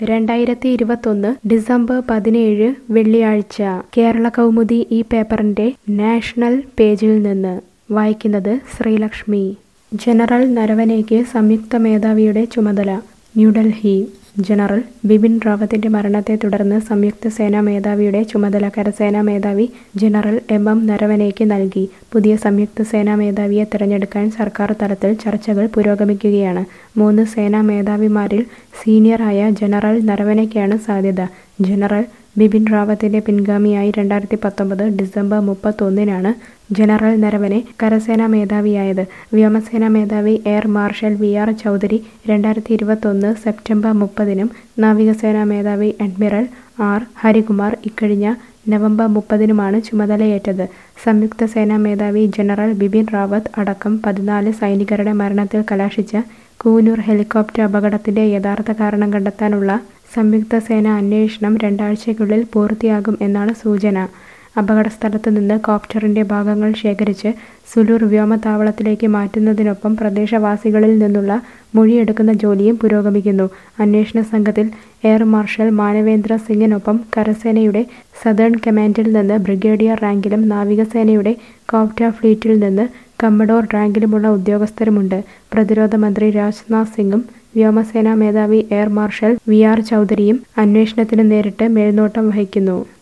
രണ്ടായിരത്തി ഇരുപത്തൊന്ന് ഡിസംബർ പതിനേഴ് വെള്ളിയാഴ്ച കേരള കൗമുദി ഈ പേപ്പറിന്റെ നാഷണൽ പേജിൽ നിന്ന് വായിക്കുന്നത് ശ്രീലക്ഷ്മി ജനറൽ നരവനേക്ക് സംയുക്ത മേധാവിയുടെ ചുമതല ന്യൂഡൽഹി ജനറൽ ബിപിൻ റാവത്തിന്റെ മരണത്തെ തുടർന്ന് സംയുക്ത സേനാ മേധാവിയുടെ ചുമതല കരസേനാ മേധാവി ജനറൽ എം എം നരവനേക്ക് നൽകി പുതിയ സംയുക്ത സേനാ മേധാവിയെ തിരഞ്ഞെടുക്കാൻ സർക്കാർ തലത്തിൽ ചർച്ചകൾ പുരോഗമിക്കുകയാണ് മൂന്ന് സേനാ മേധാവിമാരിൽ സീനിയറായ ജനറൽ നരവനയ്ക്കാണ് സാധ്യത ജനറൽ ബിപിൻ റാവത്തിന്റെ പിൻഗാമിയായി രണ്ടായിരത്തി പത്തൊമ്പത് ഡിസംബർ മുപ്പത്തൊന്നിനാണ് ജനറൽ നരവനെ കരസേനാ മേധാവിയായത് വ്യോമസേനാ മേധാവി air marshal V R Chaudhari രണ്ടായിരത്തി ഇരുപത്തൊന്ന് സെപ്റ്റംബർ മുപ്പതിനും നാവികസേനാ മേധാവി അഡ്മിറൽ ആർ ഹരികുമാർ ഇക്കഴിഞ്ഞ നവംബർ മുപ്പതിനുമാണ് ചുമതലയേറ്റത് സംയുക്ത സേനാ മേധാവി ജനറൽ ബിപിൻ റാവത്ത് അടക്കം പതിനാല് സൈനികരുടെ മരണത്തിൽ കലാശിച്ച കൂനൂർ ഹെലികോപ്റ്റർ അപകടത്തിന്റെ യഥാർത്ഥ കാരണം കണ്ടെത്താനുള്ള സംയുക്ത സേന അന്വേഷണം രണ്ടാഴ്ചയ്ക്കുള്ളിൽ പൂർത്തിയാകും എന്നാണ് സൂചന അപകടസ്ഥലത്ത് നിന്ന് കോപ്റ്ററിന്റെ ഭാഗങ്ങൾ ശേഖരിച്ച് സുലൂർ വ്യോമതാവളത്തിലേക്ക് മാറ്റുന്നതിനൊപ്പം പ്രദേശവാസികളിൽ നിന്നുള്ള മൊഴിയെടുക്കുന്ന ജോലിയും പുരോഗമിക്കുന്നു അന്വേഷണ സംഘത്തിൽ എയർ മാർഷൽ മാനവേന്ദ്ര സിംഗിനൊപ്പം കരസേനയുടെ സദേൺ കമാൻഡിൽ നിന്ന് ബ്രിഗേഡിയർ റാങ്കിലും നാവികസേനയുടെ കോപ്റ്റർ ഫ്ലീറ്റിൽ നിന്ന് കമ്മഡോർ റാങ്കിലുമുള്ള ഉദ്യോഗസ്ഥരുമുണ്ട് പ്രതിരോധ മന്ത്രി രാജ്നാഥ് സിംഗും വ്യോമസേനാ മേധാവി എയർ മാർഷൽ വി ആർ ചൗധരിയും അന്വേഷണത്തിന് നേരിട്ട് മേൽനോട്ടം വഹിക്കുന്നു